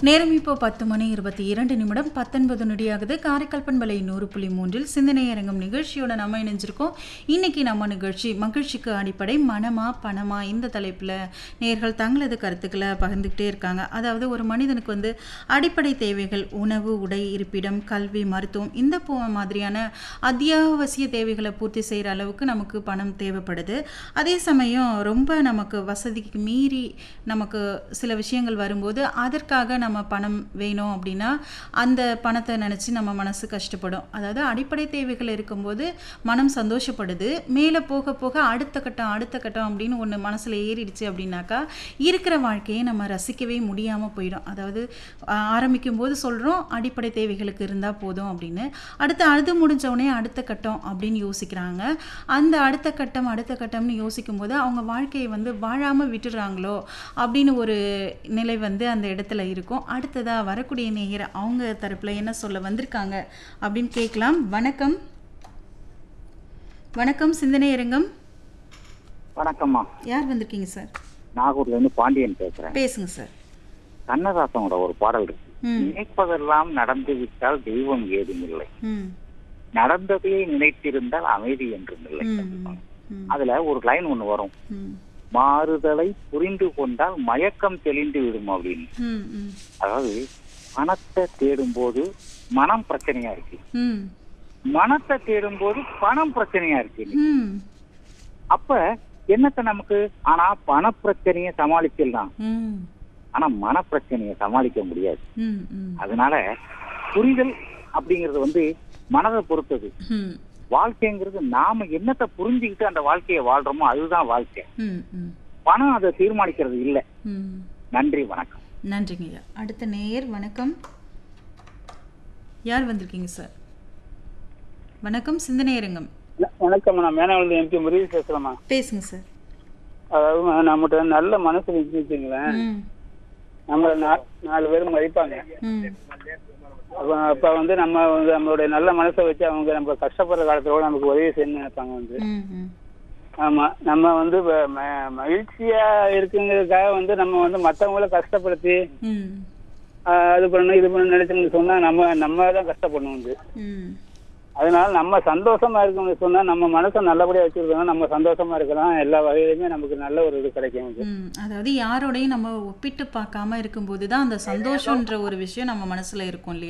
நேரம் இப்போ பத்து மணி இருபத்தி இரண்டு நிமிடம் பத்தொன்பது நொடியாகுது காரைக்கால் பண்பலை நூறு புள்ளி மூன்றில் சிந்தனை அரங்கம் நிகழ்ச்சியோட நம்ம இணைஞ்சிருக்கோம் இன்னைக்கு நம்ம நிகழ்ச்சி மகிழ்ச்சிக்கு அடிப்படை மனமா பணமா இந்த தலைப்பில் நேர்கள் தங்களது கருத்துக்களை பகிர்ந்துக்கிட்டே இருக்காங்க அதாவது ஒரு மனிதனுக்கு வந்து அடிப்படை தேவைகள் உணவு உடை இருப்பிடம் கல்வி மருத்துவம் இந்த போ மாதிரியான அத்தியாவசிய தேவைகளை பூர்த்தி செய்கிற அளவுக்கு நமக்கு பணம் தேவைப்படுது அதே சமயம் ரொம்ப நமக்கு வசதிக்கு மீறி நமக்கு சில விஷயங்கள் வரும்போது அதற்காக நம்ம பணம் வேணும் அப்படின்னா அந்த பணத்தை நினச்சி நம்ம மனசு கஷ்டப்படும் அதாவது அடிப்படை தேவைகள் இருக்கும்போது மனம் சந்தோஷப்படுது மேலே போக போக அடுத்த கட்டம் அடுத்த கட்டம் அப்படின்னு ஒன்று மனசில் ஏறிடுச்சு அப்படின்னாக்கா இருக்கிற வாழ்க்கையை நம்ம ரசிக்கவே முடியாமல் போயிடும் அதாவது ஆ- ஆரம்பிக்கும் போது சொல்கிறோம் அடிப்படை தேவைகளுக்கு இருந்தால் போதும் அப்படின்னு அடுத்து அது முடிஞ்ச உடனே அடுத்த கட்டம் அப்படின்னு யோசிக்கிறாங்க அந்த அடுத்த கட்டம் அடுத்த கட்டம்னு யோசிக்கும் போது அவங்க வாழ்க்கையை வந்து வாழாமல் விட்டுடுறாங்களோ அப்படின்னு ஒரு நிலை வந்து அந்த இடத்துல இருக்கும் அடுத்ததாக வரக்கூடிய நேயர் அவங்க தரப்பில் என்ன சொல்ல வந்திருக்காங்க அப்படின்னு கேட்கலாம் வணக்கம் வணக்கம் சிந்தனை அரங்கம் வணக்கம்மா யார் வந்திருக்கீங்க சார் நாகூர்ல இருந்து பாண்டியன் பேசுறேன் பேசுங்க சார் கண்ணதாசனோட ஒரு பாடல் இருக்கு ம் நினைப்பதெல்லாம் நடந்து விட்டால் தெய்வம் ஏதும் இல்லை ம் நடந்ததையே நினைத்திருந்தால் அமைதி என்றும் இல்லை ம் ம் அதுல ஒரு லைன் ஒண்ணு வரும் ம் மாறுதலை புரிந்து கொண்டால் மயக்கம் தெளிந்து விடும் அப்படின்னு ம் ம் அதாவது பணத்தை தேடும் போது மனம் பிரச்சனையா இருக்கு ம் மனத்தை தேடும் போது பணம் பிரச்சனையா இருக்கு ம் அப்ப என்னத்த நமக்கு ஆனா பண பிரச்சனையை சமாளிச்சிடலாம் ம் ஆனா மன பிரச்சனையை சமாளிக்க முடியாது ம் ம் அதனால புரிதல் அப்படிங்கிறது வந்து மனதை பொறுத்தது ம் வாழ்க்கைங்கிறது நாம என்னத்தை புரிஞ்சுக்கிட்டு அந்த வாழ்க்கையை வாழ்றோமோ அதுதான் வாழ்க்கை ம் ம் பணம் அதை தீர்மானிக்கிறது இல்ல ம் நன்றி வணக்கம் நன்றிங்க ஐயா அடுத்த நேயர் வணக்கம் யார் வந்திருக்கீங்க சார் வணக்கம் சிந்தனை அரங்கம் வணக்கம் நான் மேனாவளி எம்பி முருகி பேசுறேம்மா பேசுங்க சார் அதாவது நம்மகிட்ட நல்ல மனசு இருந்துச்சு வச்சுங்களேன் ம் நம்மள நா- நாலு பேர் மதிப்பாங்க ம் அப்ப அப்ப வந்து நம்ம வந்து நம்மளுடைய நல்ல மனசை வச்சு அவங்க நம்ம கஷ்டப்படுற காலத்துல கூட நமக்கு உதவி செய்யணும்னு நினைப்பாங்க வந்து ம் ம் ஆமா நம்ம வந்து வ- ம- மகிழ்ச்சியா இருக்குங்கிறதுக்காக வந்து நம்ம வந்து மத்தவங்கள கஷ்டப்படுத்தி ம் ஆஹ், அது பண்ணணும் இது பண்ணணும் நினைச்சோம்னு சொன்னா நம்ம நம்ம தான் கஷ்டப்படணும் வந்து ம் அதனால நம்ம சந்தோஷமா இருக்கணும்னு சொன்னா நம்ம மனசை நல்லபடியா வச்சிருக்கோம் நம்ம சந்தோஷமா இருக்கலாம் எல்லா வகையிலுமே நமக்கு நல்ல ஒரு இது கிடைக்கும் வந்து ம் அதாவது யாரோடையும் நம்ம ஒப்பிட்டு பார்க்காம இருக்கும்போது தான் அந்த சந்தோஷன்ற ஒரு விஷயம் நம்ம மனசுல இருக்கும் இல்லையா